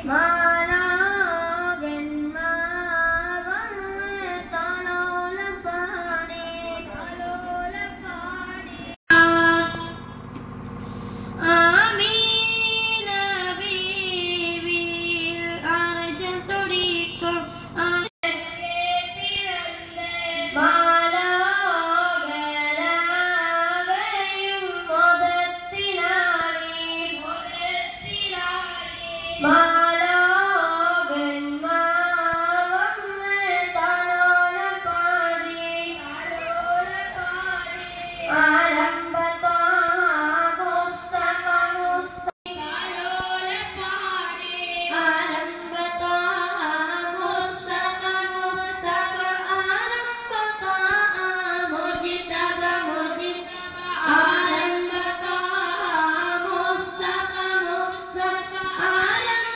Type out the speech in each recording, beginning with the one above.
മാലാകന്മാർ വന്ന് താലോലം പാടി ആമീന ബീവിയിൽ അർശം തുടിക്കും മാലാകരാകയും മുഖത്തിനാടി മാലാകന്മാർ വന്ന് താലോലം പാടി ആരംഭത്താ പുസ്തക ആരംഭത്താ പുസ്തക പുസ്തക ആരംഭത്താ മുജിതക മുജിതക ആരംഭത്താ പുസ്തക പുസ്തക ആരംഭ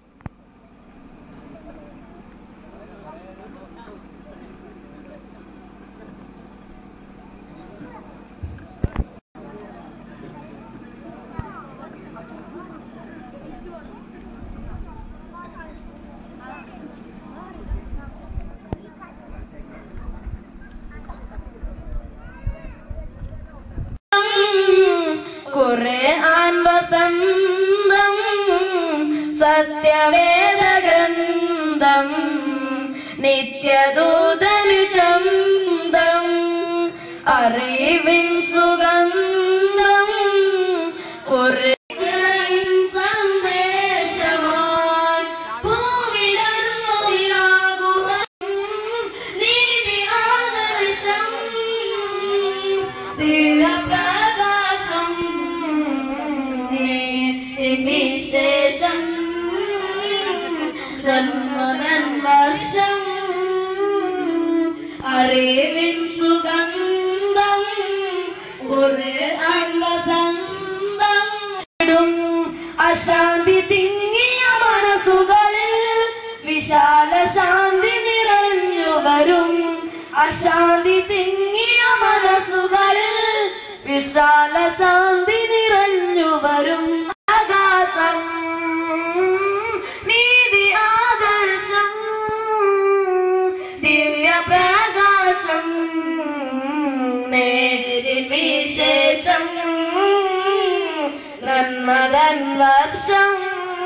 ഖുർആൻ വസന്തം സത്യവേദ ഗ്രന്ഥം നിത്യദൂതന് ചന്തം അറിവിൻ സുഗന്ധം ഖുർആൻ സന്ദേശമായി പൂവിടർന്നുയിരാകുവാൻ നീതി ആദർശം ദിവ്യപ്രകാശം വിശേഷം ജന്മനൻ വർഷം അറിവിൻ സുഗന്ധം ഖുർആൻ വസന്തം ഇടും അശാന്തി തിങ്ങിയ മനസ്സുകളിൽ വിശാല ശാന്തി നിറഞ്ഞു വരും അശാന്തി തിങ്ങിയ മനസ്സുകളിൽ വിശാല ശാന്തി നിറഞ്ഞു വരും ആകാശം നീതി ആദർശം ദിവ്യപ്രകാശം നേരി വിശേഷം നന്മതൻ വർഷം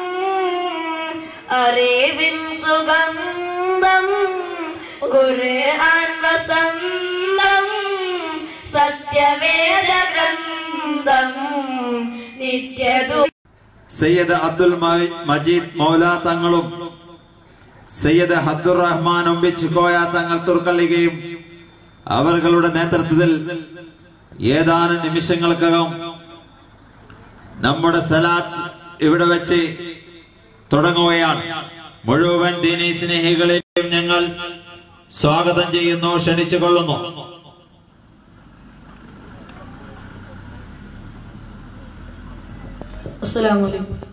അറിവിൻ സുഗന്ധം ഖുർആൻ വസന്തം സത്യവേദ ഗ്രന്ഥം നിത്യദു സയ്യദ് അബ്ദുൽ മ- മജീദ് മൗല തങ്ങളും സയ്യദ് ഹദ്ദുർ റഹ്മാൻ ഒമ്പിച്ച് കോയ തങ്ങൾ തുർക്കള്ളികയും അവர்களுടെ നേതൃത്വത്തിൽ ഏതാനും നിമിഷങ്ങൾക്കകം നമ്മുടെ സലാത്ത് ഇവിടെ വെച്ച് തുടങ്ങുകയാണ് മുഴുവൻ ദീനീ സ്നേഹികളെയും ഞങ്ങൾ സ്വാഗതം ചെയ്യുന്നു ക്ഷണിച്ചു കൊള്ളുന്നു അസ്സലാമു അലൈക്കും